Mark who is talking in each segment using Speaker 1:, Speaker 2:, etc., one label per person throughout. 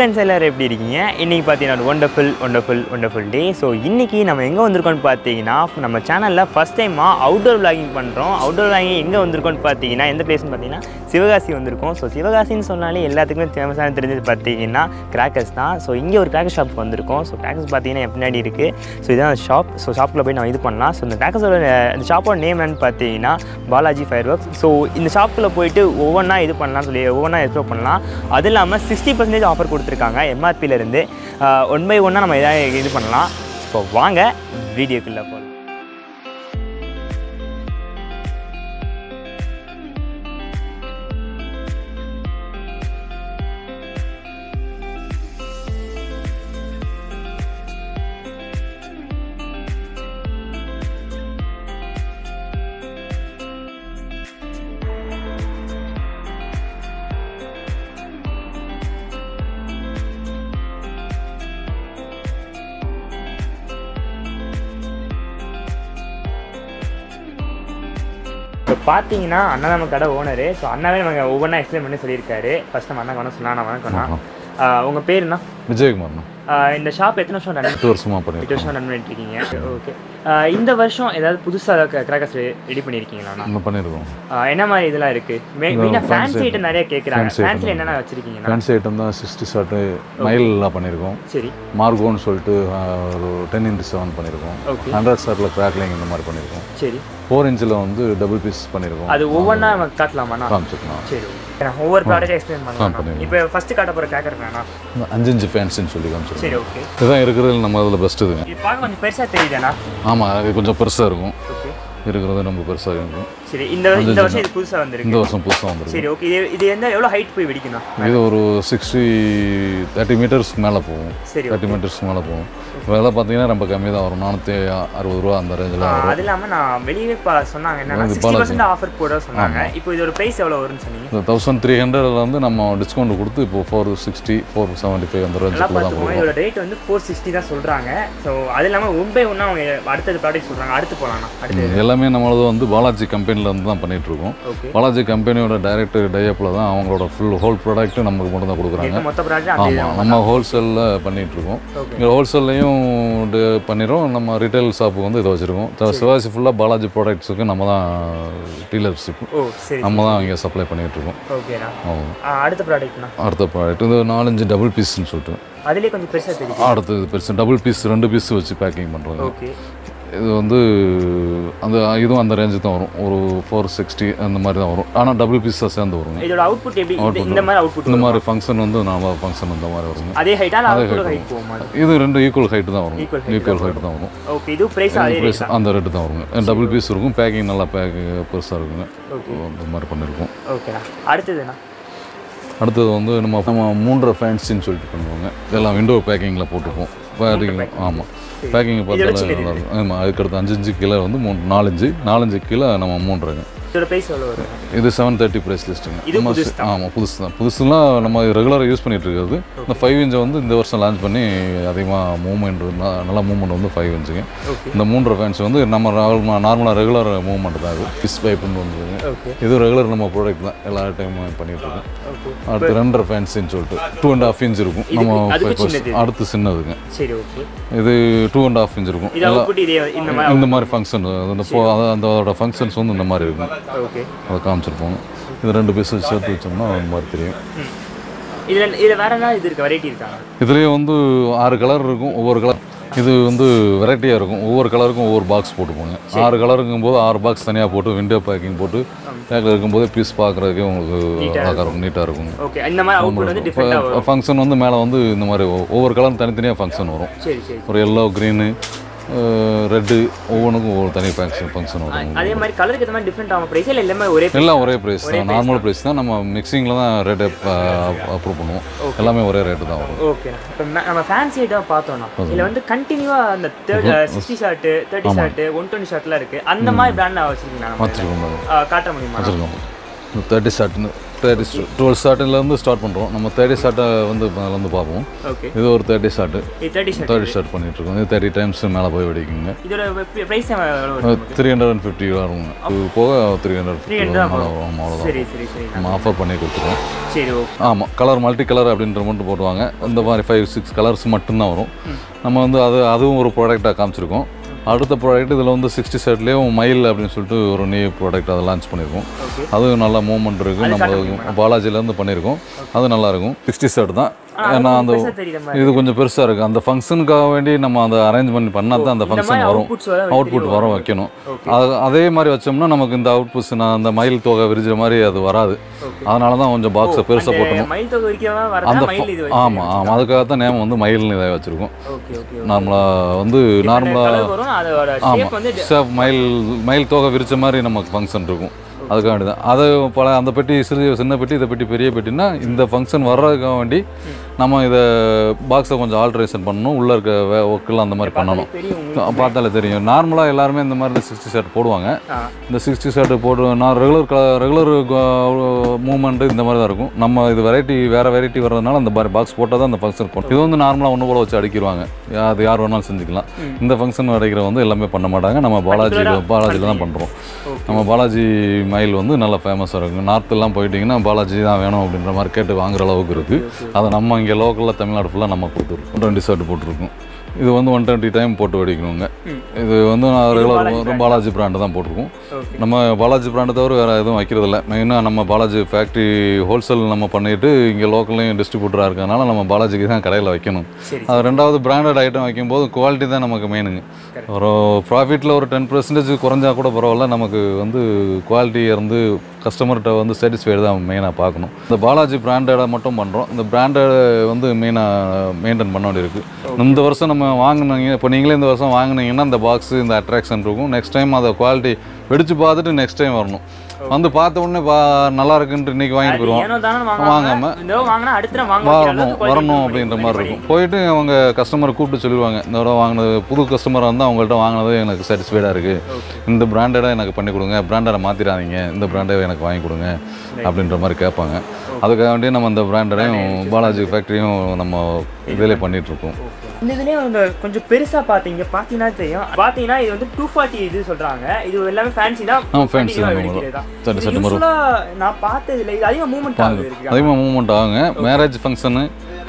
Speaker 1: Friends எல்லோரும் எப்படி இருக்கீங்க இன்றைக்கி பார்த்தீங்கன்னா wonderful wonderful wonderful day so இன்றைக்கி நம்ம எங்கே வந்திருக்கோம்னு பார்த்தீங்கன்னா நம்ம சேனலில் ஃபஸ்ட் டைமாக அவுட்டோர் vlogging பண்ணுறோம் அவுட்டோர் vlogging எங்கே வந்திருக்கோம்னு பார்த்தீங்கன்னா எந்த பிளேஸ்னு பார்த்தீங்கன்னா சிவகாசி வந்திருக்கோம் ஸோ சிவகாசின்னு சொன்னாலே எல்லாத்துக்குமே ஃபேமஸான தெரிஞ்சது பார்த்தீங்கன்னா கிராக்கர்ஸ் தான் ஸோ இங்கே ஒரு கிராக்கர் ஷாப் வந்திருக்கோம் ஸோ கிராக்கர்ஸ் பார்த்தீங்கன்னா என் பின்னாடி இருக்குது ஸோ இதுதான் ஷாப் ஸோ ஷாப்பில் போய் நம்ம இது பண்ணலாம் ஸோ இந்த கிராக்கர்ஸோட இந்த ஷாப்போட நேம் என்னன்னு பார்த்தீங்கன்னா பாலாஜி ஃபயர் ஒர்க்ஸ் ஸோ இந்த ஷாப்பில் போயிட்டு ஒவ்வொன்றா இது பண்ணலாம் சொல்லி ஒவ்வொன்றா எக்ஸ்ப்ளோர் பண்ணலாம் அது இல்லாமல் சிக்ஸ்டி பர்சன்டேஜ் ஆஃபர் கொடுத்துருக்காங்க எம்ஆர்பியிலேருந்து ஒன் பை ஒன்னாக நம்ம எதாவது இது பண்ணலாம் ஸோ வாங்க வீடியோக்குள்ளே போகலாம் இப்போ பார்த்தீங்கன்னா அண்ணா நம்ம கடை ஓனரு ஸோ அண்ணாவே நமக்கு ஒவ்வொன்றா எக்ஸ்பிளைன் பண்ணி சொல்லியிருக்காரு ஃபஸ்ட் நம்ம அண்ணா கொண்டு சொன்னா நான் வணக்கம்ண்ணா உங்கள் பேர் என்ன
Speaker 2: விஜயகுமார்ண்ணா
Speaker 1: ஆஹ் இந்த ஷாப் எத்தனை வருஷம் ரன்
Speaker 2: எட்டு வருஷமாக
Speaker 1: எட்டு
Speaker 2: பண்ணியிருக்கோம்
Speaker 1: வருஷம் ரன் பண்ணிட்டு இருக்கீங்க ஓகே இந்த வருஷம் ஏதாவது புதுசாக கிராக்கர்ஸ் ரெடி பண்ணியிருக்கீங்களாண்ணா
Speaker 2: இன்னும் பண்ணியிருக்கோம்
Speaker 1: ஆஹ் என்ன மாதிரி இதெல்லாம் இருக்கு மெயினாக ஃபேன்சி ஐட்டம் நிறைய கேட்குறாங்க
Speaker 2: fancy item.
Speaker 1: ஃபேன்சியில் என்னென்ன வச்சிருக்கீங்கண்ணா
Speaker 2: ஃபேன்சி ஐட்டம் தான் சிக்ஸ்டி ஷார்ட்டு மயிலெலாம் பண்ணியிருக்கோம்
Speaker 1: சரி
Speaker 2: மார்கோன்னு சொல்லிட்டு ஆஹ், ஒரு டென் இன்ட்டு செவன் பண்ணியிருக்கோம்
Speaker 1: ஓகே
Speaker 2: ஹண்ட்ரட் ஷார்ட்டில் கிராக்லிங் இந்த மாதிரி பண்ணியிருக்கோம்
Speaker 1: சரி
Speaker 2: ஃபோர் இன்ச்சில் வந்து டபுள் பீஸ் பண்ணியிருக்கோம்
Speaker 1: அது ஒவ்வொன்றா நம்ம காட்டலாமாண்ணா
Speaker 2: காமிச்சிருக்கோம்
Speaker 1: சரி நான் ஒவ்வொரு ப்ராடக்ட் எக்ஸ்பிளைன் பண்ணலாம்
Speaker 2: பண்ணிடுங்க.
Speaker 1: இப்போ ஃபர்ஸ்ட் காட்ட போகிற கேக்கர் வேணா
Speaker 2: அஞ்சு இன்ச்சு ஃபேன்சின்னு சொல்லி காமிச்சிருக்கோம்
Speaker 1: சரி ஓகே
Speaker 2: இதுதான் இருக்கிறதுல நம்ம அதில் பெஸ்ட் இதுங்க
Speaker 1: இது பார்க்க கொஞ்சம் பெருசாக தெரியுதாண்ணா
Speaker 2: ஆமாம் அது கொஞ்சம் பெருசாக இருக்கும்
Speaker 1: ஓகே
Speaker 2: இருக்கிறது ரொம்ப பெருசாக இருக்கும்
Speaker 1: சரி இந்த இந்த வருஷம் இது புதுசாக வந்திருக்கு
Speaker 2: இந்த வருஷம் புதுசாக வந்துருக்கு
Speaker 1: சரி ஓகே இது இது எந்த எவ்வளோ ஹைட் போய் வெடிக்கணும்
Speaker 2: இது ஒரு சிக்ஸ்டி தேர்ட்டி மீட்டர்ஸ்க்கு மேலே போகும்
Speaker 1: சரி
Speaker 2: தேர்ட்டி மீட்டர்ஸ்க்கு மேலே போகும் விலை பார்த்தீங்கன்னா ரொம்ப கம்மி தான் வரும் நானூற்றி அறுபது ரூபா அந்த ரேஞ்சில்
Speaker 1: ஆ,
Speaker 2: வரும்
Speaker 1: அது இல்லாமல் நான் வெளியவே பா சொன்னாங்க என்னன்னா
Speaker 2: இது
Speaker 1: சிக்ஸ்டி பர்சன்ட் ஆஃபர் போட சொன்னாங்க இப்போ இதோட ப்ரைஸ் எவ்வளோ வரும்னு சொன்னீங்க
Speaker 2: இந்த தௌசண்ட் த்ரீ ஹண்ட்ரட்ல வந்து நம்ம டிஸ்கவுண்ட் கொடுத்து இப்போ four sixty four seventy five அந்த
Speaker 1: நல்லா
Speaker 2: ரேஞ்சுக்குள்ள தான்
Speaker 1: பார்த்துக்கோங்க
Speaker 2: கொடுக்கும்
Speaker 1: இதோட ரேட் வந்து ஃபோர் சிக்ஸ்டி தான் சொல்கிறாங்க ஸோ அது இல்லாமல் ஒன் பை ஒன்றா அவங்க அடுத்தது ப்ராடக்ட் சொல்கிறாங்க அடுத்து போகலாம்ண்ணா அடுத்து
Speaker 2: ம், எல்லாமே நம்மளது வந்து பாலாஜி கம்பெனில இருந்து தான் பண்ணிட்டு இருக்கோம்
Speaker 1: ஓகே
Speaker 2: பாலாஜி கம்பெனியோட டைரக்ட் டைப்பில் தான் அவங்களோட ஃபுல் ஹோல் ப்ராடக்ட் நமக்கு மட்டும் தான் கொடுக்குறாங்க
Speaker 1: இப்போ மொத்த ப்ராடக்ட் அந்த
Speaker 2: ஆமாம் நம்ம ஹோல்சேலில் பண்ணிட்டு இருக்கோம்
Speaker 1: ஓகே
Speaker 2: இங்கே ஹோல்சேல்லையும் பண்ணிடுறோம் நம்ம ரீட்டைல் ஷாப்புக்கு வந்து இதை வச்சுருக்கோம் சிவாசி ஃபுல்லாக பாலாஜி ப்ராடக்ட்ஸுக்கு நம்ம தான் டீலர்ஷிப்
Speaker 1: ஓ சரி
Speaker 2: நம்ம தான் இங்கே சப்ளை பண்ணிட்டு இருக்கோம்
Speaker 1: ஓகேண்ணா
Speaker 2: ஆமாம்
Speaker 1: ஆ, அடுத்த ப்ராடக்ட்ண்ணா
Speaker 2: அடுத்த ப்ராடக்ட் இது நாலஞ்சு டபுள் பீஸ்ன்னு சொல்லிட்டு
Speaker 1: அதுலேயே கொஞ்சம் பெருசாக தெரியுது
Speaker 2: அடுத்தது பெருசு டபுள் பீஸ் ரெண்டு பீஸ் வச்சு பேக்கிங் பண்ணுறோங்க
Speaker 1: ஓகே
Speaker 2: இது வந்து அந்த இதுவும் அந்த ரேஞ்சு தான் வரும் ஒரு ஃபோர் சிக்ஸ்டி அந்த மாதிரி தான் வரும் ஆனால் டபுள் பீஸாக சேர்ந்து வருங்க
Speaker 1: இதோட அவுட்புட் எப்படி இந்த- இந்த மாதிரி அவுட்புட்
Speaker 2: இந்த மாதிரி ஃபங்க்ஷன் வந்து நாம ஃபங்க்ஷன் இந்த மாதிரி வருங்க
Speaker 1: அதே ஹைட்டா இல்லை அவுட்புட் ஹைட் போகுமா
Speaker 2: இது ரெண்டு ஈக்குவல் ஹைட்டு தான் வரும்
Speaker 1: Equal height
Speaker 2: ஈக்குவல் ஹைட்டு தான் வரும்
Speaker 1: ஓகே இது ப்ரைஸ் அதே ரேட்
Speaker 2: ப்ரைஸ் அந்த ரேட்டு தான் வருங்க டபுள் பீஸ் இருக்கும் பேக்கிங் நல்லா பேக் பெருசாக இருக்குங்க
Speaker 1: ஓகே
Speaker 2: அந்த மாதிரி பண்ணியிருக்கோம்
Speaker 1: ஓகேண்ணா அடுத்ததுண்ணா
Speaker 2: அடுத்தது வந்து நம்ம நம்ம மூன்றரை ஃபேன்ஸின்னு சொல்லிட்டு பண்ணுவாங்க இதெல்லாம் விண்டோ பேக்கிங்கில் போட்டுப்போம் பேக்கிங் ஆமாம் பேக்கிங் பார்த்தாலும் நல்லா இருக்கும் ஆமாம் அதுக்கடுத்து அஞ்சு அஞ்சு கிலோ வந்து மூணு நாலஞ்சு நாலஞ்சு கிலோ நம்ம மூன்றுங்க
Speaker 1: இதோட ப்ரைஸ் எவ்வளோ வரும்
Speaker 2: இது செவன் தேர்ட்டி ப்ரைஸ் லிஸ்ட்டுங்க
Speaker 1: இது புதுசு
Speaker 2: ஆமாம் புதுசு தான் புதுசுலாம் நம்ம ரெகுலராக யூஸ் பண்ணிட்டு இருக்கிறது இந்த ஃபைவ் இன்ச்சை வந்து இந்த வருஷம் லான்ச் பண்ணி அதிகமாக மூவ்மெண்ட் நல்லா மூவ்மெண்ட் வந்து ஃபைவ் இன்ச்சுங்க
Speaker 1: ஓகே
Speaker 2: இந்த மூன்று ஃபேன்ஸ் வந்து நம்ம நார்மலாக ரெகுலர் மூவ்மெண்ட் தான் இது ஃபிஷ் பைப்புன்னு வந்துருங்க
Speaker 1: ஓகே
Speaker 2: இது ரெகுலர் நம்ம ப்ராடக்ட் தான் எல்லா டைமும் பண்ணிட்டு இருக்கோம்
Speaker 1: ஓகே
Speaker 2: அடுத்து ரெண்டரை ஃபேன்ஸின்னு சொல்லிட்டு டூ அண்ட் ஹாஃப் இன்ச் இருக்கும் நம்ம
Speaker 1: அதுக்கு
Speaker 2: first-
Speaker 1: சின்னது.
Speaker 2: அடுத்து சின்னதுங்க
Speaker 1: சரி ஓகே
Speaker 2: இது டூ அண்ட் ஹாஃப் இன்ச் இருக்கும்
Speaker 1: இது அவுட்புட் இதே இந்த மாதிரி
Speaker 2: இந்த மாதிரி ஃபங்க்ஷன் அந்த ஃபோ- அந்த அதோட ஃபங்க்ஷன்ஸ் வந்து இந்த மாதிரி இருக்கும்
Speaker 1: ஓகே
Speaker 2: அதை காமிச்சிருப்போம் இது ரெண்டு பீஸ் சேர்த்து வச்சோம்னா அந்த மாதிரி தெரியும்
Speaker 1: இதில் இதில் வேற என்ன இது இருக்கு வெரைட்டி இருக்காங்க
Speaker 2: இதுலேயே வந்து ஆறு கலர் இருக்கும் ஒவ்வொரு கலர் இது வந்து வெரைட்டியாக இருக்கும் ஒவ்வொரு கலருக்கும் ஒவ்வொரு பாக்ஸ் போட்டுப்போங்க ஆறு கலருக்கும் போது ஆறு பாக்ஸ் தனியாக போட்டு விண்டோ பேக்கிங் போட்டு பேக்கில் இருக்கும்போது பீஸ் பார்க்குறதுக்கே உங்களுக்கு அழகாக இருக்கும் நீட்டாக இருக்கும்
Speaker 1: ஓகே இந்த மாதிரி அவுட்புட் வந்து டிஃப்ரெண்ட்டாக வரும்
Speaker 2: ஃபங்க்ஷன் வந்து மேலே வந்து இந்த மாதிரி ஒ- ஒவ்வொரு கலரும் தனித்தனியாக ஃபங்க்ஷன் வரும்
Speaker 1: சரி சரி
Speaker 2: ஒரு எல்லோ க்ரீனு ரெட்டு ஒவ்வொன்றுக்கும் ஒவ்வொரு தனி ஃபங்க்ஷன் ஃபங்க்ஷன் வரும்
Speaker 1: அதே மாதிரி கலருக்கு ஏற்ற மாதிரி டிஃப்ரெண்ட் ஆகும் ப்ரைஸ் இல்லை எல்லாமே ஒரே
Speaker 2: எல்லாம் ஒரே ப்ரைஸ் தான் நார்மல் ப்ரைஸ் தான் நம்ம மிக்சிங்கில் தான் ரேட்டை அப்ரூவ் பண்ணுவோம் எல்லாமே ஒரே ரேட்டு தான் வரும்
Speaker 1: ஓகே இப்போ நம்ம ஃபேன்சி ஐட்டம் பார்த்தோம்னா இதில் வந்து கண்டினியூவாக அந்த sixty shot thirty shot one twenty ஷார்ட்லாம் இருக்குது அந்த மாதிரி பிராண்ட் வச்சுருக்கீங்களா நம்ம
Speaker 2: வச்சுருக்கோம்
Speaker 1: ஆ, காட்ட முடியுமா
Speaker 2: வச்சுருக்கோம் தேர்ட்டி ஷார்ட்னு தேர்ட்டி டுவெல் ஷார்ட்லேருந்து ஸ்டார்ட் பண்ணுறோம் நம்ம தேர்ட்டி ஷார்ட்டை வந்து அதில் வந்து பார்ப்போம்
Speaker 1: ஓகே
Speaker 2: இது ஒரு தேர்ட்டி ஷார்ட்டு
Speaker 1: இது தேர்ட்டி ஷர்ட்
Speaker 2: தேர்ட்டி ஷார்ட் பண்ணிகிட்ருக்கோம் இது தேர்ட்டி டைம்ஸ் மேலே போய் வெடிக்குங்க
Speaker 1: இதோட ப்ரைஸ் எவ்வளோ வரும்
Speaker 2: த்ரீ ஹண்ட்ரட் அண்ட் ஃபிஃப்டி வருங்க இது போக three hundred
Speaker 1: three
Speaker 2: fifty
Speaker 1: hundred
Speaker 2: வரும் அவ்வளோதான்
Speaker 1: சரி சரி சரி
Speaker 2: நம்ம ஆஃபர் பண்ணி கொடுத்துருவோம்
Speaker 1: சரி ஓகே
Speaker 2: ஆமாம் கலர் மல்டி கலர் அப்படின்ற மட்டும் போட்டுவாங்க இந்த மாதிரி ஃபைவ் சிக்ஸ் கலர்ஸ் மட்டும்தான் வரும் நம்ம வந்து அது அதுவும் ஒரு ப்ராடக்டாக காமிச்சிருக்கோம் அடுத்த ப்ராடக்ட் இதில் வந்து சிக்ஸ்டி செட்லேயும் மயில் அப்படின்னு சொல்லிட்டு ஒரு நியூ ப்ராடக்ட் அதை லான்ச் பண்ணியிருக்கோம்
Speaker 1: Okay.
Speaker 2: அதுவும் நல்ல மூவ்மெண்ட் இருக்குது நம்ம பாலாஜிலேருந்து பண்ணியிருக்கோம் அது நல்லாயிருக்கும் சிக்ஸ்டி செட் தான் ஏன்னா அந்த
Speaker 1: பெருசா தெரியுற மாதிரி
Speaker 2: இது கொஞ்சம் பெருசாக இருக்குது அந்த ஃபங்க்ஷனுக்காக வேண்டி நம்ம அந்த அரேஞ்ச் பண்ணி பண்ணால் தான் அந்த ஃபங்க்ஷன் வரும்
Speaker 1: outputs வர
Speaker 2: அவுட்புட் வர வைக்கணும் அது அதே மாதிரி வச்சோம்னா நமக்கு இந்த அவுட்புட்ஸ் நான் அந்த மயில் தொகை விரிஞ்ச மாதிரி அது வராது அதனால தான் கொஞ்சம் பாக்ஸை பெருசாக போட்டணும்
Speaker 1: மயில் தொகை வரைக்கும் வரதா
Speaker 2: அந்த
Speaker 1: மயில் இது
Speaker 2: ஆமாம் ஆமாம் அதுக்காக தான் நேம் வந்து மயில்னு இதை வச்சுருக்கோம்
Speaker 1: ஓகே ஓகே
Speaker 2: நார்மலாக வந்து நார்மலாக
Speaker 1: கலர் வரும் அதோட ஷேப் வந்து
Speaker 2: சேஃப் மயில் மயில் தொகை விரிச்ச மாதிரி நமக்கு ஃபங்க்ஷன் இருக்கும் அதுக்காக வேண்டி தான் அது பல அந்த பெட்டி சிறு சின்ன பெட்டி இதை பெட்டி பெரிய பெட்டினா இந்த ஃபங்க்ஷன் வர்றதுக்காக வேண்டி நம்ம இதை பாக்ஸை கொஞ்சம் ஆல்ட்ரேஷன் பண்ணணும் உள்ளே இருக்க ஒர்க்கெல்லாம் அந்த மாதிரி பண்ணணும்
Speaker 1: பெரிய உங்களுக்கு
Speaker 2: பார்த்தாலே தெரியும் நார்மலாக எல்லாருமே இந்த மாதிரி சிக்ஸ்டி ஷர்ட் போடுவாங்க
Speaker 1: ஆ
Speaker 2: இந்த சிக்ஸ்டி ஷர்ட் போட்டு நான் ரெகுலர் ரெகுலர் மூவ்மெண்ட் இந்த மாதிரி தான் இருக்கும் நம்ம இது வெரைட்டி வேறு வெரைட்டி வர்றதுனால அந்த மாதிரி பாக்ஸ் போட்டால் தான் அந்த ஃபங்க்ஷன் போடும் இது வந்து நார்மலாக ஒன்று போல வச்சு அடிக்கிடுவாங்க யா- அது யார் வேணாலும் செஞ்சுக்கலாம் இந்த ஃபங்க்ஷன் அடிக்கிற வந்து எல்லாமே பண்ண மாட்டாங்க நம்ம பாலாஜி பாலாஜியில் தான் பண்ணுறோம் நம்ம பாலாஜி மயில் வந்து நல்லா ஃபேமஸாக இருக்கும் நார்த்தெல்லாம் போயிட்டீங்கன்னா பாலாஜி தான் வேணும் அப்படின்ற மாதிரி கேட்டு வாங்குற அளவுக்கு இருக்குது அதை நம்ம இங்கே லோக்கலில் தமிழ்நாடு ஃபுல்லாக நம்ம கொடுத்துருக்கோம் டுவெண்ட்டி ஷர்ட் போட்டிருக்கோம் இது வந்து ஒன் டுவெண்ட்டி டைம் போட்டு வெடிக்கணுங்க இது வந்து நான் ரெகுலர் பாலாஜி பிராண்டு தான் போட்டிருக்கோம்
Speaker 1: ஓகே
Speaker 2: நம்ம பாலாஜி பிராண்டை தவிர வேறு எதுவும் வைக்கிறதில்ல மெயினாக நம்ம பாலாஜி ஃபேக்ட்ரி ஹோல்சேல் நம்ம பண்ணிட்டு இங்கே லோக்கல்லையும் டிஸ்ட்ரிபியூட்டராக இருக்கறனால நம்ம பாலாஜிக்கு தான் கடையில் வைக்கணும்
Speaker 1: சரி.
Speaker 2: அது ரெண்டாவது பிராண்டட் ஐட்டம் வைக்கும்போது குவாலிட்டி தான் நமக்கு மெயினுங்க ஒரு ப்ராஃபிட்டில் ஒரு டென் பர்சன்டேஜ் குறைஞ்சா கூட பரவாயில்ல நமக்கு வந்து குவாலிட்டி இருந்து கஸ்டமர்கிட்ட வந்து சாட்டிஸ்ஃபைடு தான் மெயினாக பார்க்கணும் இந்த பாலாஜி பிராண்டடை மட்டும் பண்ணுறோம் இந்த பிராண்டட் வந்து மெயினாக மெயின்டைன் பண்ண வேண்டியிருக்கு இந்த வருஷம் நம்ம வாங்கினீங்க இப்போ நீங்களே இந்த வருஷம் வாங்குனீங்கன்னா இந்த பாக்ஸ் இந்த அட்ராக்ஷன் இருக்கும் நெக்ஸ்ட் டைம் அதை குவாலிட்டி வெடிச்சு பார்த்துட்டு நெக்ஸ்ட் டைம் வரணும் வந்து பார்த்த உடனே பா நல்லா இருக்குன்ட்டு இன்னைக்கு வாங்கிட்டு போயிடுவோம்
Speaker 1: ஏனோ தானே
Speaker 2: வாங்காம.
Speaker 1: வாங்காம இந்த தடவை வாங்கினா அடுத்த தடவை வாங்க வைக்கிற
Speaker 2: வரணும்
Speaker 1: அளவுக்கு
Speaker 2: வரணும்
Speaker 1: quality
Speaker 2: அப்படின்ற
Speaker 1: பண்ணி-
Speaker 2: மாதிரி இருக்கும் போயிட்டு அவங்க கஸ்டமரை கூப்பிட்டு சொல்லிடுவாங்க இந்த தடவை வாங்கினது புது கஸ்டமர் வந்து அவங்கள்ட்ட வாங்கினது எனக்கு சாட்டிஸ்ஃபைடாக இருக்குது இந்த பிராண்டடாக எனக்கு பண்ணி கொடுங்க பிராண்டடை மாற்றிடாதீங்க இந்த பிராண்டை எனக்கு வாங்கி கொடுங்க அப்படின்ற மாதிரி கேட்பாங்க அதுக்காக வேண்டிய நம்ம இந்த பிராண்டடையும் பாலாஜி ஃபேக்ட்ரியும் நம்ம இதிலே பண்ணிகிட்ருக்கோம்
Speaker 1: இந்த இதுலயே வந்து கொஞ்சம் பெருசா பாத்தீங்க பாத்தீங்கன்னா தெரியும் பாத்தீங்கன்னா இது வந்து டூ ஃபார்ட்டி இது சொல்றாங்க இது எல்லாமே ஃபேன்சி தான்
Speaker 2: ஆ, fancy தான்
Speaker 1: வெடிக்கிறது தான்.
Speaker 2: சரி,
Speaker 1: இது
Speaker 2: சரி, மறு-
Speaker 1: usual-ஆ நான் பார்த்ததுல இது அதிகமாக மூவ்மெண்ட் ஆகுது இருக்கு
Speaker 2: அதிகமாக மூவ்மெண்ட் ஆகுங்க மேரேஜ் ஃபங்க்ஷனு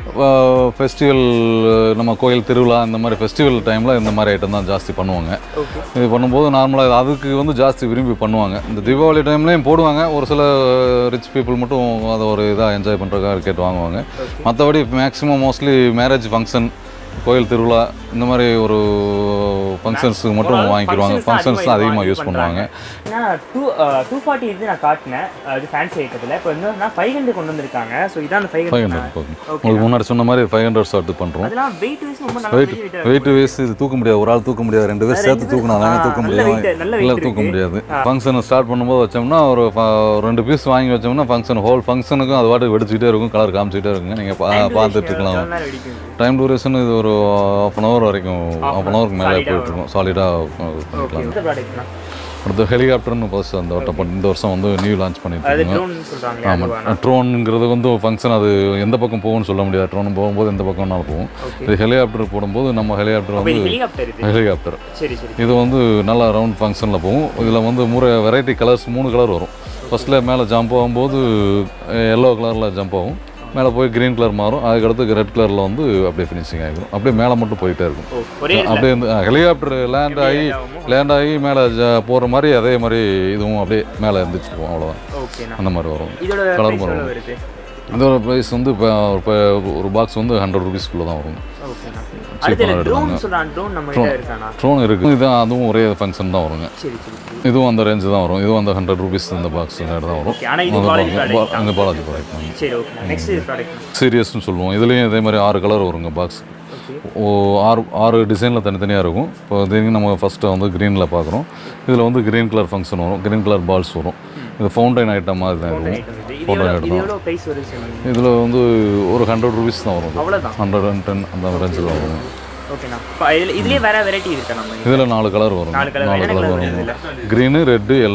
Speaker 2: ஃபெஸ்டிவல் நம்ம கோயில் திருவிழா இந்த மாதிரி ஃபெஸ்டிவல் டைமில் இந்த மாதிரி ஐட்டம் தான் ஜாஸ்தி பண்ணுவாங்க
Speaker 1: ஓகே
Speaker 2: இது பண்ணும்போது நார்மலாக அதுக்கு வந்து ஜாஸ்தி விரும்பி பண்ணுவாங்க இந்த தீபாவளி டைம்லேயும் போடுவாங்க ஒரு சில ரிச் பீப்புள் மட்டும் அதை ஒரு இதாக என்ஜாய் பண்ணுறதுக்காக கேட்டு வாங்குவாங்க மற்றபடி மேக்ஸிமம் மோஸ்ட்லி மேரேஜ் ஃபங்க்ஷன் கோயில் திருவிழா இந்த மாதிரி ஒரு ஃபங்க்ஷன்ஸுக்கு மட்டும் வாங்கிக்கிடுவாங்க ஃபங்க்ஷன்ஸ் தான் அதிகமாக யூஸ் பண்ணுவாங்க
Speaker 1: ஏன்னா டூ டூ ஃபார்ட்டி இது நான் காட்டினேன் அது ஃபேன்சி ஐட்டத்தில் இப்போ வந்து நான் ஃபைவ் ஹண்ட்ரட் கொண்டு வந்திருக்காங்க ஸோ இதான் அந்த ஃபைவ்
Speaker 2: ஃபைவ்
Speaker 1: ஹண்ட்ரட்
Speaker 2: ஹண்ட்ரட் போகும் உங்களுக்கு முன்னாடி சொன்ன மாதிரி ஃபைவ் ஹண்ட்ரட் ஷார்ட் பண்ணுறோம்
Speaker 1: அதெல்லாம் வெயிட் வைஸ் ரொம்ப நல்லா
Speaker 2: வெயிட்
Speaker 1: weight
Speaker 2: வெயிட் வேஸ் இது தூக்க முடியாது ஒரு ஆள் தூக்க முடியாது ரெண்டு பேர் சேர்த்து தூக்கினா தாங்க தூக்க
Speaker 1: நல்ல
Speaker 2: முடியாது
Speaker 1: weight, நல்ல
Speaker 2: இல்லை
Speaker 1: weight
Speaker 2: தூக்க
Speaker 1: இருக்கு.
Speaker 2: முடியாது ஃபங்க்ஷன் ஸ்டார்ட் பண்ணும்போது வச்சோம்னா ஒரு ஃப- ஒரு ரெண்டு பீஸ் வாங்கி வச்சோம்னா ஃபங்க்ஷன் ஹோல் ஃபங்க்ஷனுக்கும் அது பாட்டுக்கு வெடிச்சிக்கிட்டே இருக்கும் கலர் காமிச்சிக்கிட்டே இருக்குங்க நீங்கள் பா பார்த்துட்டு இருக்கலாம்
Speaker 1: எவ்வளவு நேரம் வெடிக்கும்
Speaker 2: டைம் டூரேஷன் இது ஒரு ஆஃப் அன் ஹவர் வரைக்கும் ஆஃப் அன் ஹவருக்கு மேலே
Speaker 1: solid-ஆ
Speaker 2: போயிட்டு இருக்கும் சாலிடாக
Speaker 1: ஓகே
Speaker 2: பண்ணிக்கலாம்
Speaker 1: இந்த ப்ராடக்ட்னா
Speaker 2: அடுத்து ஹெலிகாப்டர்னு ஃபர்ஸ்ட் அந்த வட்டம் பண்ணி- இந்த வருஷம் வந்து நியூ லான்ச் பண்ணிட்டு
Speaker 1: அது
Speaker 2: இருக்கோங்க
Speaker 1: ட்ரோன் சொல்றாங்க
Speaker 2: ஆமாம் ட்ரோனுங்கிறது வந்து ஃபங்க்ஷன் அது எந்த பக்கம் போகும்னு சொல்ல முடியாது ட்ரோன் போகும்போது எந்த பக்கம்னாலும் போகும் இது ஹெலிகாப்டர் போடும்போது நம்ம ஹெலிகாப்டர்
Speaker 1: அப்போ
Speaker 2: வந்து
Speaker 1: இது ஹெலிகாப்டர் இது
Speaker 2: ஹெலிகாப்டர்
Speaker 1: சரி சரி
Speaker 2: இது வந்து நல்லா ரவுண்ட் ஃபங்க்ஷனில் போகும் இதில் வந்து மூணு வெரைட்டி கலர்ஸ் மூணு கலர் வரும் ஃபர்ஸ்ட்டில் மேலே ஜம்ப் ஆகும்போது எல்லோ கலரில் ஜம்ப் ஆகும் மேலே போய் க்ரீன் கலர் மாறும் அதுக்கடுத்து ரெட் கலரில் வந்து அப்படியே ஃபினிஷிங் ஆகிடும் அப்படியே மேலே மட்டும் போயிட்டே இருக்கும்
Speaker 1: ஓ ஒரே
Speaker 2: அப்படியே வந்து ஹெலிகாப்டர் லேண்ட் ஆகி லேண்ட் ஆகி மேலே போகிற மாதிரி அதே மாதிரி இதுவும் அப்படியே மேலே இருந்துச்சு போகும் அவ்வளோதான்
Speaker 1: ஓகேண்ணா
Speaker 2: அந்த மாதிரி வரும்
Speaker 1: இதோட
Speaker 2: Colour
Speaker 1: price
Speaker 2: வரும்.
Speaker 1: எவ்வளவு வருது
Speaker 2: இதோட ப்ரைஸ் வந்து இப்போ இப்போ ஒரு பாக்ஸ் வந்து ஹண்ட்ரட் ருபீஸ்க்குள்ளே தான் வரும்
Speaker 1: ஓகேண்ணா அடுத்து
Speaker 2: எடுப்பாங்க.
Speaker 1: ட்ரோன் சொல்றான் ட்ரோன் நம்ம கிட்ட இருக்காண்ணா
Speaker 2: ட்ரோன் இருக்குது இதுதான் அதுவும் ஒரே ஃபங்க்ஷன் தான் வருங்க
Speaker 1: சரி சரி சரி
Speaker 2: இதுவும் அந்த ரேஞ்சு தான் வரும் இதுவும் அந்த ஹண்ட்ரட் ருபீஸ் இந்த பாக்ஸ் தான் வரும்
Speaker 1: ஓகே ஆனா இது காலேஜ் ப்ராடக்ட்
Speaker 2: அங்கே பாலாஜி ப்ராடக்ட்
Speaker 1: சரி ஓகே நெக்ஸ்ட் ப்ராடக்ட்
Speaker 2: சீரியஸ்னு சொல்லுவோம் இதுலேயும் இதே மாதிரி ஆறு கலர் வருங்க பாக்ஸ்
Speaker 1: ஓகே
Speaker 2: ஓ ஆறு ஆறு டிசைனில் தனித்தனியாக இருக்கும் இப்போ இது நம்ம ஃபஸ்ட்டு வந்து க்ரீனில் பார்க்குறோம் இதில் வந்து க்ரீன் கலர் ஃபங்க்ஷன் வரும் க்ரீன் கலர் பால்ஸ் வரும் இது ஃபவுண்டைன் ஐட்டம் மாதிரி தான் இருக்கும்
Speaker 1: ஐட்டம் இது இது எவ்வளவு இது எவ்வளவு பிரைஸ் வருது சொன்னீங்க
Speaker 2: இதில் வந்து ஒரு ஹண்ட்ரட் ருபீஸ் தான் வரும்
Speaker 1: அவ்வளவுதான்
Speaker 2: ஹண்ட்ரட் அண்ட் டென் அந்த ரேஞ்சில் வரும்
Speaker 1: ஓகேண்ணா இப்போ இதுல இதுலயே வேற வெரைட்டி இருக்கா நம்ம
Speaker 2: இதில் நாலு கலர் வரும்
Speaker 1: நாலு colour.
Speaker 2: நாலு
Speaker 1: என்ன
Speaker 2: கலர்
Speaker 1: colour
Speaker 2: வரும்
Speaker 1: இதுல?
Speaker 2: க்ரீனு ரெட்டு எல்லோ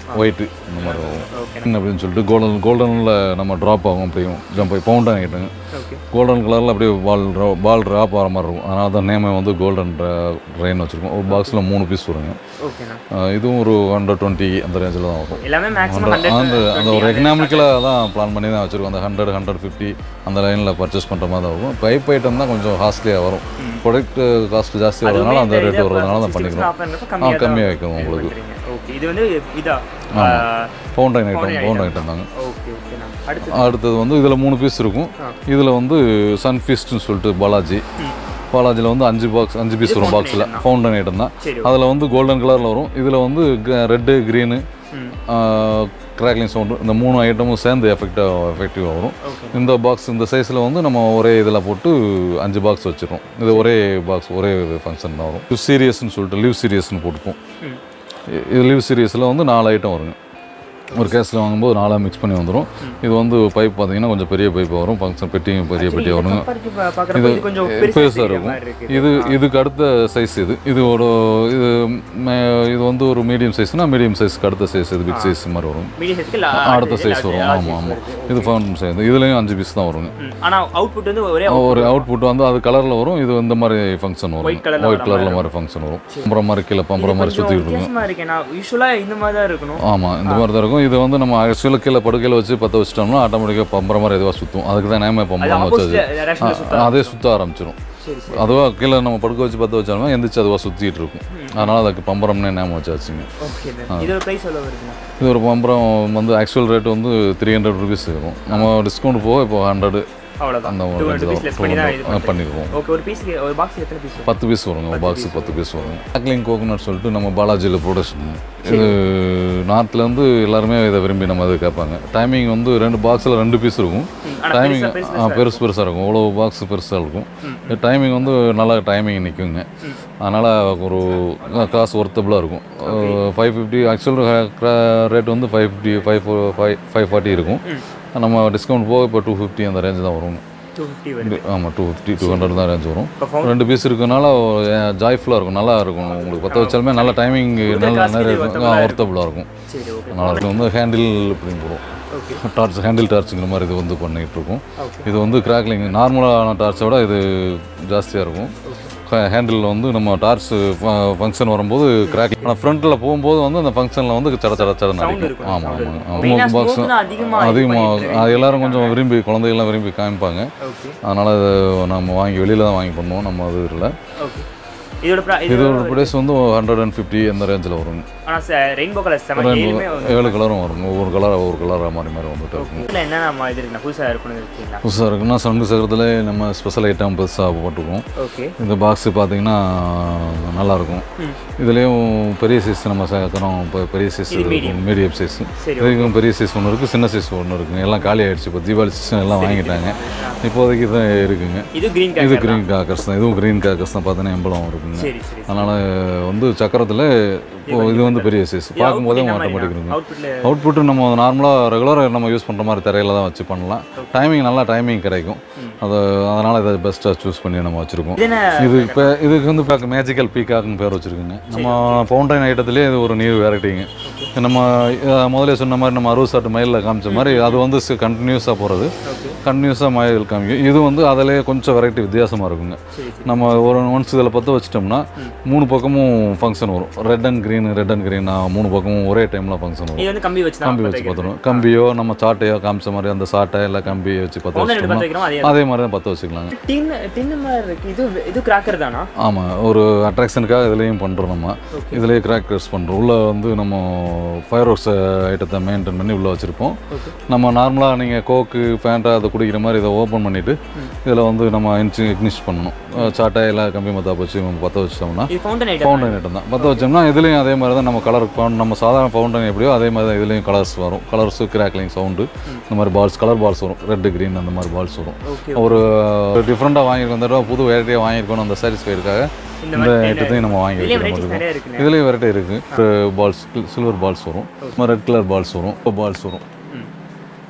Speaker 2: ஒயிட்டு இந்த மாதிரி வரும்
Speaker 1: ஓகே
Speaker 2: அப்படின்னு சொல்லிட்டு கோல்டன் கோல்டனில் நம்ம ட்ராப் ஆகும் அப்படியும் ஜம்ப் ஆகி பவுண்டன் ஆகிட்டுங்க
Speaker 1: ஓகே
Speaker 2: கோல்டன் கலரில் அப்படியே பால் பால் ட்ராப் ஆகிற மாதிரி இருக்கும் அதனால தான் நேமை வந்து கோல்டன் ரெயின் வச்சுருக்கோம் ஒரு பாக்ஸில் மூணு பீஸ் வருங்க
Speaker 1: ஓகேண்ணா
Speaker 2: அஹ் இதுவும் ஒரு ஹண்ட்ரட் டுவெண்ட்டி அந்த ரேஞ்சில் தான் வரும்
Speaker 1: எல்லாமே மேக்ஸிமம்
Speaker 2: அந்த
Speaker 1: ஹண்ட்ரட்
Speaker 2: அந்த ஒரு எக்கனாமிக்கலாக தான் பிளான் பண்ணி தான் வச்சுருக்கோம் அந்த ஹண்ட்ரட் ஹண்ட்ரட் ஃபிஃப்டி அந்த லைனில் பர்ச்சேஸ் பண்ணுற மாதிரி தான் இருக்கும் பைப் ஐட்டம் தான் கொஞ்சம் காஸ்ட்லியாக வரும் ப்ரொடக்ட் காஸ்ட் ஜாஸ்தி வரதுனால அந்த ரேட் வரதுனால தான் பண்ணிக்கிறோம் ஆ கம்மியாக வைக்கணும் உங்களுக்கு
Speaker 1: ஓகே இது வந்து இதா
Speaker 2: பவுண்டைன் ஐட்டம் பவுண்ட் ஐட்டம் தாங்க
Speaker 1: ஓகே ஓகேண்ணா அடுத்து
Speaker 2: அடுத்தது வந்து இதில் மூணு பீஸ் இருக்கும் இதில் வந்து சன்ஃபீஸ்ட்னு சொல்லிட்டு பாலாஜி பாலாஜியில் வந்து அஞ்சு பாக்ஸ் அஞ்சு பீஸ் வரும் பாக்ஸில் ஃபவுண்டன் ஐட்டம் தான்
Speaker 1: சரி
Speaker 2: அதில் வந்து கோல்டன் கலரில் வரும் இதில் வந்து ரெட்டு க்ரீனு
Speaker 1: ம்
Speaker 2: கிராக்லிங் சவுண்டு இந்த மூணு ஐட்டமும் சேர்ந்து எஃபெக்டாக எஃபெக்டிவாக வரும்
Speaker 1: ஓகே
Speaker 2: இந்த பாக்ஸ் இந்த சைஸில் வந்து நம்ம ஒரே இதில் போட்டு அஞ்சு பாக்ஸ் வச்சிடறோம் இது ஒரே பாக்ஸ் ஒரே ஃபங்க்ஷன் தான் வரும் லிவ் சீரியஸ்னு சொல்லிட்டு லிவ் சீரியஸ்னு போட்டுப்போம்
Speaker 1: ம்
Speaker 2: இ- இது லிவ் சீரியஸில் வந்து நாலு ஐட்டம் வருங்க ஒரு கேஸில் வாங்கும்போது நாலாக மிக்ஸ் பண்ணி வந்துடும் இது வந்து பைப் பார்த்தீங்கன்னா கொஞ்சம் பெரிய பைப் வரும் ஃபங்க்ஷன் பெட்டியும் பெரிய பெட்டி வருங்க
Speaker 1: கம்பேரிட்டிவ் பார்க்குறப்ப இது கொஞ்சம் பெருசா
Speaker 2: பெருசாக
Speaker 1: தெரியுற
Speaker 2: இருக்கும்
Speaker 1: மாதிரி இருக்கு
Speaker 2: இது இதுக்கு அடுத்த சைஸ் இது இது ஒரு இது மே- இது வந்து ஒரு மீடியம் சைஸ்னா மீடியம் சைஸ்க்கு அடுத்த சைஸ் இது பிக் சைஸ் மாதிரி வரும்
Speaker 1: மீடியம் சைஸ்க்கு
Speaker 2: அடுத்த சைஸ் வரும் ஆமாம் ஆமாம் இது ஃபவுண்டன் சைஸ் இதுலேயும் அஞ்சு பீஸ் தான் வருங்க
Speaker 1: ஆனா அவுட்புட் வந்து ஒரே
Speaker 2: ஒரு அவுட்புட் வந்து அது கலரில் வரும் இது இந்த மாதிரி ஃபங்க்ஷன் வரும்
Speaker 1: White colour ல
Speaker 2: ஒயிட் கலரில் மாதிரி ஃபங்க்ஷன் வரும் பம்பரம் மாதிரி கீழே பம்பரம் மாதிரி சுற்றிட்டு இருக்கும்
Speaker 1: வித்தியாசமா இருக்கு நான் யூஸ்வலா இந்த மாதிரி தான் இருக்கணும்
Speaker 2: ஆமாம் இந்த மாதிரி தான் இருக்கும் இது வந்து நம்ம ஆக்சுவலாக கீழே படுக்கையில் வச்சு பற்ற வச்சிட்டோம்னா ஆட்டோமேட்டிக்காக பம்பரம் மாதிரி எதுவாக சுற்றும் அதுக்கு தான் நேமே பம்பரம் வச்சது
Speaker 1: ஆப்போசிட்
Speaker 2: ஆ, அதே சுற்ற ஆரம்பிச்சிடும்
Speaker 1: சரி சரி
Speaker 2: அதுவாக கீழே நம்ம படுக்க வச்சு பற்ற வச்சாலும் எந்திரிச்சு அதுவாக சுற்றிட்டு இருக்கும் அதனால் அதுக்கு பம்பரம்னே நேம் வச்சாச்சுங்க
Speaker 1: ஓகே இதோட பிரைஸ் எவ்வளவு வருதுண்ணா
Speaker 2: இது ஒரு பம்பரம் வந்து ஆக்சுவல் ரேட் வந்து த்ரீ ஹண்ட்ரட் ருபீஸ் இருக்கும் நம்ம டிஸ்கவுண்ட் போக இப்போ ஹண்ட்ரட்
Speaker 1: அவ்வளவுதான்
Speaker 2: அந்த
Speaker 1: டூ ஹண்ட்ரட் பீஸ் லெஸ் பண்ணி தான் இது
Speaker 2: ஒரு பண்ணிடுவோம்
Speaker 1: ஓகே ஒரு பீஸ்க்கு ஒரு பாக்ஸ் எத்தனை பீஸ்
Speaker 2: பத்து பீஸ் வருங்க ஒரு பாக்ஸு பத்து பீஸ் வரும் பேக்லிங் கோகோனட் சொல்லிட்டு நம்ம பாலாஜியில் ப்ரொடக்ஷன் இது நார்த்லேருந்து எல்லாருமே இதை விரும்பி நம்ம இது கேட்பாங்க டைமிங் வந்து ரெண்டு பாக்ஸில் ரெண்டு பீஸ் இருக்கும்
Speaker 1: ஆனா
Speaker 2: டைமிங்
Speaker 1: பெருசா பெருசா
Speaker 2: பெருசு பெருசாக இருக்கும் இவ்வளோ பாக்ஸ் பெருசாக இருக்கும் டைமிங் வந்து நல்லா டைமிங் நிற்குங்க அதனால் ஒரு காசு ஒர்த்தபுளாக இருக்கும் ஃபைவ் ஃபிஃப்டி ஆக்சுவல் ரேட் வந்து five fifty five five five forty இருக்கும் நம்ம டிஸ்கவுண்ட் போக இப்போ டூ ஃபிஃப்டி அந்த ரேஞ்ச் தான் வரும்
Speaker 1: டூ ஃபிஃப்டி வருது
Speaker 2: ஆமாம் டூ ஃபிஃப்டி டூ ஹண்ட்ரட் தான் ரேஞ்ச் வரும்
Speaker 1: இப்போ ஃபவுண்ட்
Speaker 2: ரெண்டு பீஸ் இருக்கனால ஜாய்ஃபுல்லாக இருக்கும் நல்லா இருக்கும் உங்களுக்கு பற்ற வச்சாலுமே நல்ல டைமிங் நல்ல நிறைய இருக்கும் ஒர்த்தபுளாக இருக்கும்
Speaker 1: சரி ஓகே
Speaker 2: நல்லா இருக்கும் வந்து ஹேண்டில் அப்படின்னு போடும்
Speaker 1: ஓகே
Speaker 2: டார்ச் ஹேண்டில் டார்ச்சுங்கிற மாதிரி இது வந்து பண்ணிகிட்டு இருக்கோம்
Speaker 1: ஓகே
Speaker 2: இது வந்து கிராக்லிங் நார்மலான டார்ச்சை விட இது ஜாஸ்தியாக இருக்கும் ஹேண்டில் வந்து நம்ம டார்ச் ஃபங்க்ஷன் வரும்போது கிராக் ஆனால் ஃப்ரண்ட்டில் போகும்போது வந்து அந்த ஃபங்க்ஷனில் வந்து சட சட சடன்னு அடிக்கும்
Speaker 1: இருக்கும்,
Speaker 2: ஆமாம்
Speaker 1: மெயினா
Speaker 2: ஆமாம் பாக்ஸ்
Speaker 1: smoke தான் அதிகமா இது
Speaker 2: அதிகமாக அது எல்லாரும் கொஞ்சம் விரும்பி குழந்தைகள்லாம் விரும்பி காமிப்பாங்க
Speaker 1: ஓகே
Speaker 2: அதனால் இது நம்ம வாங்கி வெளியில் தான் வாங்கி பண்ணுவோம் நம்ம அது இல்லை
Speaker 1: ஓகே இதோட pri- இது
Speaker 2: இது ஒரு ப்ரைஸ் வந்து ஹண்ட்ரட் அண்ட் ஃபிஃப்டி அந்த ரேஞ்சில் வரும்
Speaker 1: ஆனா ரெயின்போ கலர் செம ஏழுமே வந்து
Speaker 2: ஏழு கலரும் வரும் ஒவ்வொரு கலர் ஒவ்வொரு கலராக மாறி மாறி வந்துட்டு இருக்கும்
Speaker 1: இதுல என்ன நம்ம இது இருக்குண்ணா புதுசா இருக்கணும் இருக்கீங்களா
Speaker 2: புதுசாக இருக்குன்னா சங்கு சக்கரத்தில் நம்ம ஸ்பெஷல் ஐட்டம் பெருசாக போட்டுருக்கோம்
Speaker 1: ஓகே
Speaker 2: இந்த பாக்ஸு பார்த்தீங்கன்னா நல்லாயிருக்கும்
Speaker 1: ம்.
Speaker 2: இதுலேயும் பெரிய சைஸ் நம்ம சேர்க்குறோம் இப்போ பெரிய சைஸ் மீடியம் சைஸ்
Speaker 1: சரி,
Speaker 2: இதுக்கும் பெரிய சைஸ் ஒன்று இருக்குது சின்ன சைஸ் ஒன்று இருக்குங்க எல்லாம் காலி ஆயிடுச்சு இப்போ தீபாவளி சீசன் எல்லாம் வாங்கிட்டாங்க இப்போதைக்கு தான் இருக்குங்க
Speaker 1: இது கிரீன்
Speaker 2: இது
Speaker 1: கலர்
Speaker 2: க்ரீன் காக்கர்ஸ் தான் இதுவும் க்ரீன் காக்கர்ஸ் தான் பார்த்தீங்கன்னா எம்பளம் இருக்குங்க
Speaker 1: சரி சரி
Speaker 2: அதனால் வந்து சக்கரத்தில் இப்போ இது வந்து பெரிய சைஸ் பார்க்கும்போதே ஆட்டோமேட்டிக் இருக்கும்
Speaker 1: அவுட்புட்ல
Speaker 2: அவுட்புட்டு நம்ம நார்மலாக ரெகுலராக நம்ம யூஸ் பண்ணுற மாதிரி தரையில் தான் வச்சு பண்ணலாம் டைமிங் நல்லா டைமிங் கிடைக்கும் அது அதனால் இதை பெஸ்ட்டாக சூஸ் பண்ணி நம்ம வச்சுருக்கோம்
Speaker 1: இது என்ன
Speaker 2: இது இப்போ இதுக்கு வந்து பார்க்க மேஜிக்கல் பீகாக்னு பேர் வச்சுருக்குங்க நம்ம பவுண்டைன் ஐட்டத்துலேயே இது ஒரு நியூ வெரைட்டிங்க நம்ம அஹ், முதல்ல சொன்ன மாதிரி நம்ம அறுபது சாட்டு மைலில் காமிச்ச மாதிரி அது வந்து கண்டினியூஸாக போகிறது
Speaker 1: ஓகே
Speaker 2: கண்டினியூஸாக மயில் காமிக்கும் இது வந்து அதிலே கொஞ்சம் வெரைட்டி வித்தியாசமாக இருக்குங்க
Speaker 1: சரி சரி
Speaker 2: நம்ம ஒரு ஒன்ஸ் இதில் பற்ற வச்சிட்டோம்னா மூணு பக்கமும் ஃபங்க்ஷன் வரும் red and green red and green மூணு பக்கமும் ஒரே டைமில் ஃபங்க்ஷன் வரும்
Speaker 1: இது வந்து கம்பி வச்சு தான்
Speaker 2: கம்பி வச்சு பற்றணும் கம்பியோ நம்ம சாட்டையோ காமிச்ச மாதிரி அந்த சாட்டை இல்லை கம்பி வச்சு பற்ற
Speaker 1: பவுண்டர் எடுத்து
Speaker 2: வச்சிட்டோம்னா
Speaker 1: வைக்கிறோம் அதே
Speaker 2: அதே மாதிரி தான் பற்ற வச்சுக்கலாங்க
Speaker 1: டின் டின் மாதிரி இருக்கு இது இது கிராக்கர் தானா
Speaker 2: ஆமாம் ஒரு அட்ராக்ஷனுக்காக இதுலேயும் பண்ணுறோம் நம்ம இதுலேயே கிராக்கர்ஸ் பண்ணுறோம் உள்ளே வந்து நம்ம ஃபயர் ஒர்க்ஸ் ஐட்டத்தை மெயின்டைன் பண்ணி உள்ளே வச்சுருப்போம்
Speaker 1: ஓகே
Speaker 2: நம்ம நார்மலாக நீங்கள் கோக்கு ஃபேண்டா அதை குடிக்கிற மாதிரி இதை ஓப்பன் பண்ணிவிட்டு இதில் வந்து நம்ம இன்ச்சு இக்னிஷ் பண்ணணும் அஹ் சாட்டை இல்லை கம்பி மத்தாப்பு வச்சு நம்ம பற்ற வச்சிட்டோம்னா
Speaker 1: இது ஃபவுண்டன் ஐட்டம்
Speaker 2: ஃபவுண்டன் ஐட்டம் தான் பற்ற வச்சோம்னா இதுலேயும் அதே மாதிரி தான் நம்ம கலர் நம்ம சாதாரண ஃபவுண்டன் எப்படியோ அதே மாதிரி தான் இதுலேயும் கலர்ஸ் வரும் கலர்ஸு கிராக்லிங் சவுண்டு இந்த மாதிரி பால்ஸ் கலர் பால்ஸ் வரும் ரெட்டு க்ரீன் அந்த மாதிரி பால்ஸ் வரும்
Speaker 1: ஓகே
Speaker 2: ஒரு டிஃப்ரெண்ட்டாக வாங்கியிருக்கோம் இந்த தடவை புது வெரைட்டியாக வாங்கியிருக்கோம் அந்த சாட்டிஸ்ஃபைடுக்காக
Speaker 1: இந்த
Speaker 2: இந்த ஐட்டத்தையும் நம்ம வாங்கி
Speaker 1: இதுலயே
Speaker 2: வைக்கிற
Speaker 1: வெரைட்டிஸ்
Speaker 2: மாதிரி இருக்கும்
Speaker 1: நிறைய இருக்குண்ணே
Speaker 2: இதுலேயும் வெரைட்டி இருக்குது பால்ஸ் சில்வர் பால்ஸ் வரும் ரெட் கலர் பால்ஸ் வரும் பால்ஸ் வரும்
Speaker 1: ம்.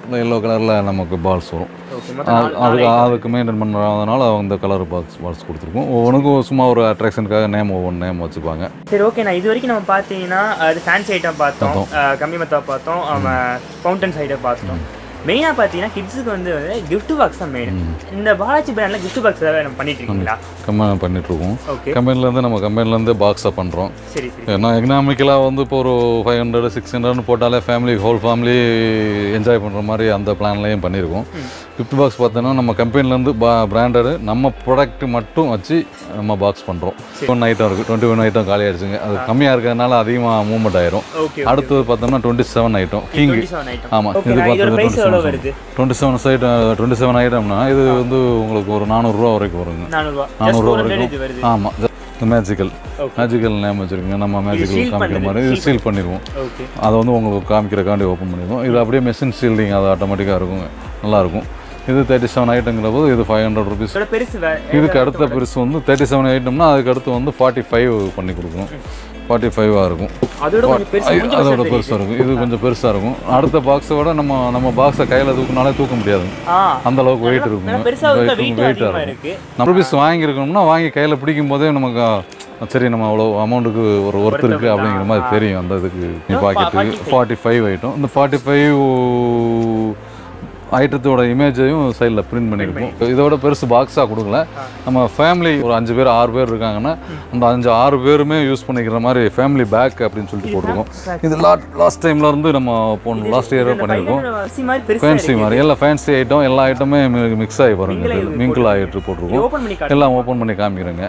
Speaker 2: எல்லோ கலரில் நமக்கு பால்ஸ் வரும்
Speaker 1: ஓகே
Speaker 2: அது- அதுக்கு அதுக்கு மெயின்டைன் பண்ணுறதுனால அந்த கலர் பாக்ஸ் பால்ஸ் கொடுத்துருக்கோம் ஒவ்வொன்றுக்கும் சும்மா ஒரு அட்ராக்ஷனுக்காக நேம் ஒவ்வொரு நேம் வச்சுப்பாங்க
Speaker 1: சரி ஓகே நான் இது வரைக்கும் நம்ம பார்த்தீங்கன்னா அது ஃபேன்சி ஐட்டம் பார்த்தோம் அஹ் கம்மி மத்தா பார்த்தோம் ஃபவுண்டன் சைடை பார்த்தோம் மெயினாக பார்த்தீங்கன்னா கிட்ஸுக்கு வந்து gift பாக்ஸ் தான் மெயின் இந்த பாலாஜி பிராண்டில் gift பாக்ஸ் ஏதாவது நம்ம பண்ணிட்டு இருக்கீங்களா
Speaker 2: கம்பெனி பண்ணிகிட்ருக்கோம்
Speaker 1: ஓகே
Speaker 2: கம்பெனிலேருந்து நம்ம கம்பெனிலேருந்து பாக்ஸாக பண்ணுறோம்
Speaker 1: சரி சரி
Speaker 2: ஏன்னா எக்கனாமிக்கலாக வந்து இப்போ ஒரு ஃபைவ் ஹண்ட்ரட் சிக்ஸ் ஹண்ட்ரட்னு போட்டாலே ஃபேமிலி ஹோல் ஃபேமிலி என்ஜாய் பண்ணுற மாதிரி அந்த பிளான்லேயும் பண்ணியிருக்கோம் கிஃப்ட் பாக்ஸ் பார்த்தோன்னா நம்ம கம்பெனிலேருந்து பா பிராண்டடு நம்ம ப்ராடக்ட் மட்டும் வச்சு நம்ம பாக்ஸ் பண்ணுறோம் ஒன் ஐட்டம் இருக்குது டுவெண்ட்டி ஒன் ஐட்டம் காலி ஆயிடுச்சுங்க அது கம்மியாக இருக்கிறதுனால அதிகமாக மூவ்மெண்ட் ஆயிரும்
Speaker 1: ஓகே
Speaker 2: அடுத்தது பார்த்தோம்னா twenty seven item king
Speaker 1: twenty seven item
Speaker 2: ஆமாம்
Speaker 1: ஓகே
Speaker 2: இது
Speaker 1: இதோட ப்ரைஸ்
Speaker 2: பார்த்தது
Speaker 1: எவ்வளோ வருது
Speaker 2: twenty seven side twenty seven ஐட்டம்னா இது வந்து உங்களுக்கு ஒரு நானூறுரூவா வரைக்கும் வருங்க
Speaker 1: நானூறுரூவா ஜஸ்ட்
Speaker 2: நானூறுரூவா
Speaker 1: ஃபோர் ஹண்ட்ரட் இது
Speaker 2: வரைக்கும்
Speaker 1: வருது
Speaker 2: ஆமாம் மேஜிக்கல்
Speaker 1: Okay.
Speaker 2: மேஜிக்கல் நேம் வச்சுருக்கீங்க நம்ம மேஜிக்கல்
Speaker 1: seal
Speaker 2: காமிக்கிற
Speaker 1: பண்ணது,
Speaker 2: மாதிரி இது சீல் பண்ணிடுவோம்
Speaker 1: ஓகே
Speaker 2: அதை வந்து உங்களுக்கு காமிக்கிறக்காண்டி ஓப்பன் பண்ணிடுவோம் இது அப்படியே மெஷின் சீல்டிங் அது ஆட்டோமேட்டிக்காக இருக்குங்க நல்லாயிருக்கும் இது தேர்ட்டி செவன் ஐட்டங்கிற போது இது ஃபைவ் ஹண்ட்ரட் ருபீஸ்
Speaker 1: இதோட பெருசு வே-
Speaker 2: இதுக்கு அடுத்த பெருசு வந்து தேர்ட்டி செவன் ஐட்டம்னா அதுக்கு அடுத்து வந்து ஃபார்ட்டி ஃபைவ் பண்ணி கொடுக்கணும் ஃபார்ட்டி ஃபைவாக இருக்கும்
Speaker 1: அதோட கொஞ்சம் பெருசு
Speaker 2: ஐ-
Speaker 1: கொஞ்சம்
Speaker 2: அதோட
Speaker 1: பெருசா
Speaker 2: பெருசாக இருக்கும் இது கொஞ்சம் பெருசாக இருக்கும் அடுத்த பாக்ஸை விட நம்ம நம்ம பாக்ஸை கையில் தூக்கினாலே தூக்க முடியாது
Speaker 1: ஆ
Speaker 2: அந்த அளவுக்கு வெயிட் இருக்கும்
Speaker 1: நல்லா பெருசா இருந்தா weight
Speaker 2: வெயிட்டாக
Speaker 1: அதிகமா
Speaker 2: இருக்கும்
Speaker 1: இருக்கு
Speaker 2: நம்ம ருபீஸ் வாங்கியிருக்கோம்னா வாங்கி கையில் பிடிக்கும் போதே நமக்கு ஆ, சரி நம்ம அவ்வளோ அமௌண்ட்டுக்கு ஒரு ஒர்த் இருக்குது அப்படிங்கிற மாதிரி தெரியும் அந்த இதுக்கு பாக்கெட்டுக்கு ஃபார்ட்டி ஃபைவ் ஐட்டம் இந்த ஃபார்ட்டி ஃபைவ் ஐட்டத்தோட இமேஜையும் சைடில் பிரிண்ட் பண்ணியிருக்கோம் இதோட பெருசு பாக்ஸாக கொடுக்கல நம்ம ஃபேமிலி ஒரு அஞ்சு பேர் ஆறு பேர் இருக்காங்கன்னா அந்த அஞ்சு ஆறு பேருமே யூஸ் பண்ணிக்கிற மாதிரி ஃபேமிலி பேக் அப்படின்னு சொல்லிட்டு போட்டிருக்கோம் இது லாட் லாஸ்ட் டைம்ல இருந்து நம்ம போன லாஸ்ட் இயரே பண்ணியிருக்கோம்
Speaker 1: அரிசி மாதிரி பெருசா
Speaker 2: ஃபேன்சி மாதிரி எல்லாம் ஃபேன்சி ஐட்டம் எல்லா ஐட்டமே மிக்ஸ் ஆகி வருங்க மிங்கிள் ஆகிட்டு போட்டிருக்கோம்
Speaker 1: ஓபன் பண்ணி காட்டு
Speaker 2: எல்லாம் ஓப்பன் பண்ணி காமிக்கிறேங்க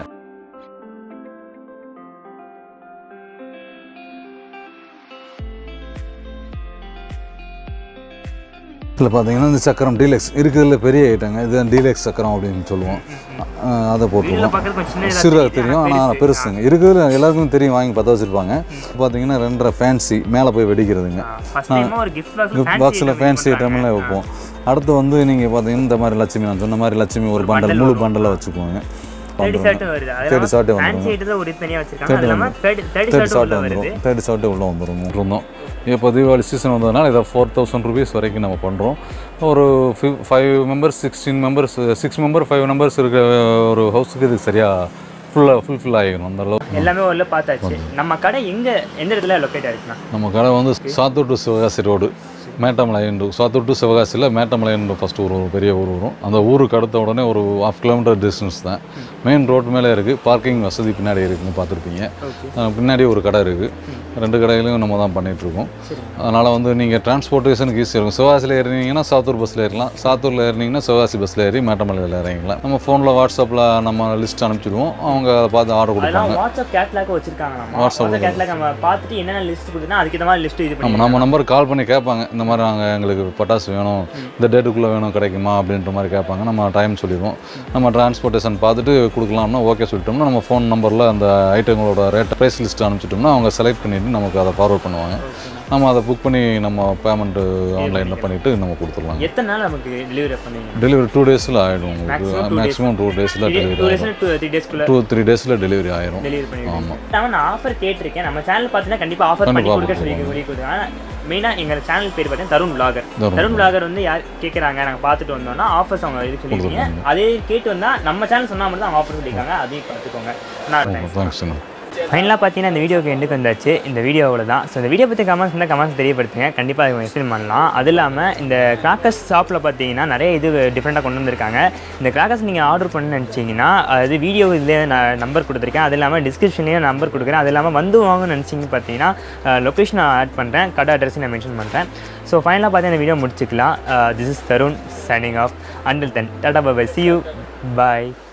Speaker 2: இதில் பார்த்தீங்கன்னா இந்த சக்கரம் டீலக்ஸ் இருக்கிறதுல பெரிய ஐட்டங்க இது டீலக்ஸ் சக்கரம் அப்படின்னு சொல்லுவோம் அஹ் அதை
Speaker 1: இதுல
Speaker 2: போட்டிருக்கோம்
Speaker 1: பார்க்கறது கொஞ்சம் சின்ன இதா
Speaker 2: சிறு
Speaker 1: தெரியுது.
Speaker 2: தெரியும்
Speaker 1: ஆனா
Speaker 2: ஆனால்
Speaker 1: பெருசு.
Speaker 2: பெருசுங்க இருக்கிறதுல எல்லாருக்கும் தெரியும் வாங்கி பற்ற வச்சுருப்பாங்க பார்த்தீங்கன்னா ரெண்டரை ஃபேன்சி மேலே போய் வெடிக்கிறதுங்க
Speaker 1: ஆ, first time ஒரு gift box
Speaker 2: கிஃப்ட்
Speaker 1: fancy
Speaker 2: பாக்ஸில்
Speaker 1: item
Speaker 2: ஃபேன்சி
Speaker 1: இது
Speaker 2: ஐட்டம்லாம்
Speaker 1: பண்றாங்க.
Speaker 2: வைப்போம் அடுத்து வந்து நீங்கள் பார்த்தீங்கன்னா இந்த மாதிரி லட்சுமி நான் சொன்ன மாதிரி லட்சுமி ஒரு பண்டல் முழு பண்டலாக வச்சுக்குவோங்க
Speaker 1: தேர்ட்டி ஷர்ட் வருது
Speaker 2: தேர்ட்டி ஷர்ட்டு
Speaker 1: ஃபேன்சி
Speaker 2: வந்துடும்
Speaker 1: ஐட்டத்தில் ஒரு தனியாக வச்சிருக்காங்க அது இல்லாமல் தேர்ட்டி
Speaker 2: தேர்ட்டி
Speaker 1: ஷர்ட்
Speaker 2: ஷார்ட்டு
Speaker 1: உள்ள வருது
Speaker 2: வந்துடும் தேர்ட்டி ஷார்ட்டு உள்ளே வந்துடும் இருந்தோம் இப்போ தீபாவளி சீசன் வந்ததுனால இதை ஃபோர் தௌசண்ட் ருபீஸ் வரைக்கும் நம்ம பண்ணுறோம் ஒரு five members sixteen members six member five members இருக்க ஒரு ஹவுஸுக்கு இது சரியாக ஃபுல்லாக ஃபுல்ஃபில் ஆகிடும் அந்த அளவு
Speaker 1: எல்லாமே உள்ள பார்த்தாச்சு நம்ம கடை எங்க எந்த இடத்துல லொக்கேட் ஆயிருக்குண்ணா
Speaker 2: நம்ம கடை வந்து Sattur to Sivakasi road Mettamalaiyan Sattur to சிவகாசியில் மேட்டமலையன் ஃபஸ்ட்டு ஒரு ஒரு பெரிய ஊர் வரும் அந்த ஊருக்கு அடுத்த உடனே ஒரு ஹாஃப் கிலோமீட்டர் டிஸ்டன்ஸ் தான் மெயின் ரோட் மேலே இருக்குது பார்க்கிங் வசதி பின்னாடி இருக்குன்னு பார்த்துருப்பீங்க அஹ் பின்னாடி ஒரு கடை இருக்குது ரெண்டு கடைகளையும் நம்ம தான் பண்ணிகிட்ருக்கோம் அதனால் வந்து நீங்கள் டிரான்ஸ்போர்ட்டேஷனுக்கு ஈஸியாக இருக்கும் சிவகாசியில் ஏறினீங்கன்னா சாத்தூர் பஸ்ஸில் ஏறலாம் சாத்தூரில் ஏறினீங்கன்னா சிவகாசி பஸ்ஸில் ஏறி மேட்டமலையில் இறங்கிக்கலாம் நம்ம ஃபோனில் வாட்ஸ்அப்பில் நம்ம லிஸ்ட் அனுப்பிச்சிடுவோம் அவங்க அதை பார்த்து ஆர்டர் கொடுப்பாங்க
Speaker 1: அதெல்லாம் வாட்ஸ்அப் கேட்லாக் வச்சிருக்காங்க நம்ம வாட்ஸ்அப் கேட்லாக் நம்ம பார்த்துட்டு என்னென்ன லிஸ்ட் கொடுத்தா அதுக்கு இந்த மாதிரி லிஸ்ட் இது பண்ணி
Speaker 2: நம்ம நம்ம நம்பருக்கு கால் பண்ணி கேட்பாங்க இந்த மாதிரி நாங்கள் எங்களுக்கு பட்டாசு வேணும் இந்த டேட்டுக்குள்ளே வேணும் கிடைக்குமா அப்படின்ற மாதிரி கேட்பாங்க நம்ம டைம் சொல்லிடுவோம் நம்ம டிரான்ஸ்போர்ட்டேஷன் பார்த்துட்டு கொடுக்கலாம்னா ஓகே சொல்லிட்டோம்னா நம்ம ஃபோன் நம்பரில் அந்த ஐட்டங்களோட ரேட் ப்ரைஸ் லிஸ்ட் அனுப்பிச்சிட்டோம்னா அவங்க செலக்ட் பண்ணிவிட்டு நமக்கு அதை ஃபார்வர்ட் பண்ணுவாங்க நம்ம அதை புக் பண்ணி நம்ம பேமெண்ட்டு ஆன்லைனில் பண்ணிவிட்டு நம்ம கொடுத்துடலாம்
Speaker 1: எத்தனை நாள் நமக்கு டெலிவரி பண்ணீங்க
Speaker 2: டெலிவரி டூ டேஸில் ஆகிடும்
Speaker 1: Maximum
Speaker 2: உங்களுக்கு
Speaker 1: two days.
Speaker 2: மேக்ஸிமம் டூ டேஸில் டெலிவரி
Speaker 1: டூ
Speaker 2: ஆகிடும்
Speaker 1: டேஸ் டூ த்ரீ டேஸ்க்குள்ள
Speaker 2: டூ த்ரீ டேஸில் டெலிவரி ஆயிரும்
Speaker 1: டெலிவரி பண்ணிடுவோம் நான் ஆஃபர் கேட்டிருக்கேன் நம்ம சேனல் பார்த்தீங்கன்னா கண்டிப்பாக ஆஃபர் பண்ணி
Speaker 2: கண்டிப்பா
Speaker 1: கொடுக்க சொல்லி சொல்லி கொடுத்தாங்க மெயினாக எங்கள் சேனல் பேர் பார்த்தீங்கன்னா தருண் vlogger
Speaker 2: தருண்
Speaker 1: தருண் vlogger வந்து யார் கேட்குறாங்க நாங்கள் பார்த்துட்டு வந்தோம்னா ஆஃபர்ஸ் அவங்க இது சொல்லியிருக்கீங்க அதே கேட்டு வந்தால் நம்ம சேனல் சொன்னால் மட்டும் தான் அவங்க ஆஃபர் சொல்லியிருக்காங்க அதையும் பார்த்துக்கோங்க நான்
Speaker 2: தேங்க்ஸ்ண்ணா
Speaker 1: ஃபைனலாக பார்த்தீங்கன்னா இந்த வீடியோக்கு எண்டுக்கு வந்தாச்சு இந்த வீடியோவில் தான் ஸோ இந்த வீடியோ பற்றி கமெண்ட்ஸ் இருந்தால் கமெண்ட்ஸ் தெரியப்படுத்துங்க கண்டிப்பாக அதை எக்ஸ்பிளைன் பண்ணலாம் அது இல்லாமல் இந்த கிராக்கர்ஸ் ஷாப்பில் பார்த்தீங்கன்னா நிறைய இது டிஃப்ரெண்ட்டாக கொண்டு வந்திருக்காங்க இந்த கிராக்கர்ஸ் நீங்கள் ஆர்டர் பண்ண நினச்சிங்கன்னா அது வீடியோ இதில் நான் நம்பர் கொடுத்துருக்கேன் அது இல்லாமல் டிஸ்கிரிப்ஷன்லேயும் நம்பர் கொடுக்குறேன் அது இல்லாமல் வந்து வாங்கன்னு நினச்சிங்க பார்த்தீங்கன்னா லொக்கேஷன் நான் ஆட் பண்ணுறேன் கடை அட்ரஸையும் நான் மென்ஷன் பண்ணுறேன் ஸோ ஃபைனலாக பார்த்தீங்கன்னா இந்த வீடியோ முடிச்சுக்கலாம் this is Tarun signing off until then tata bye see you bye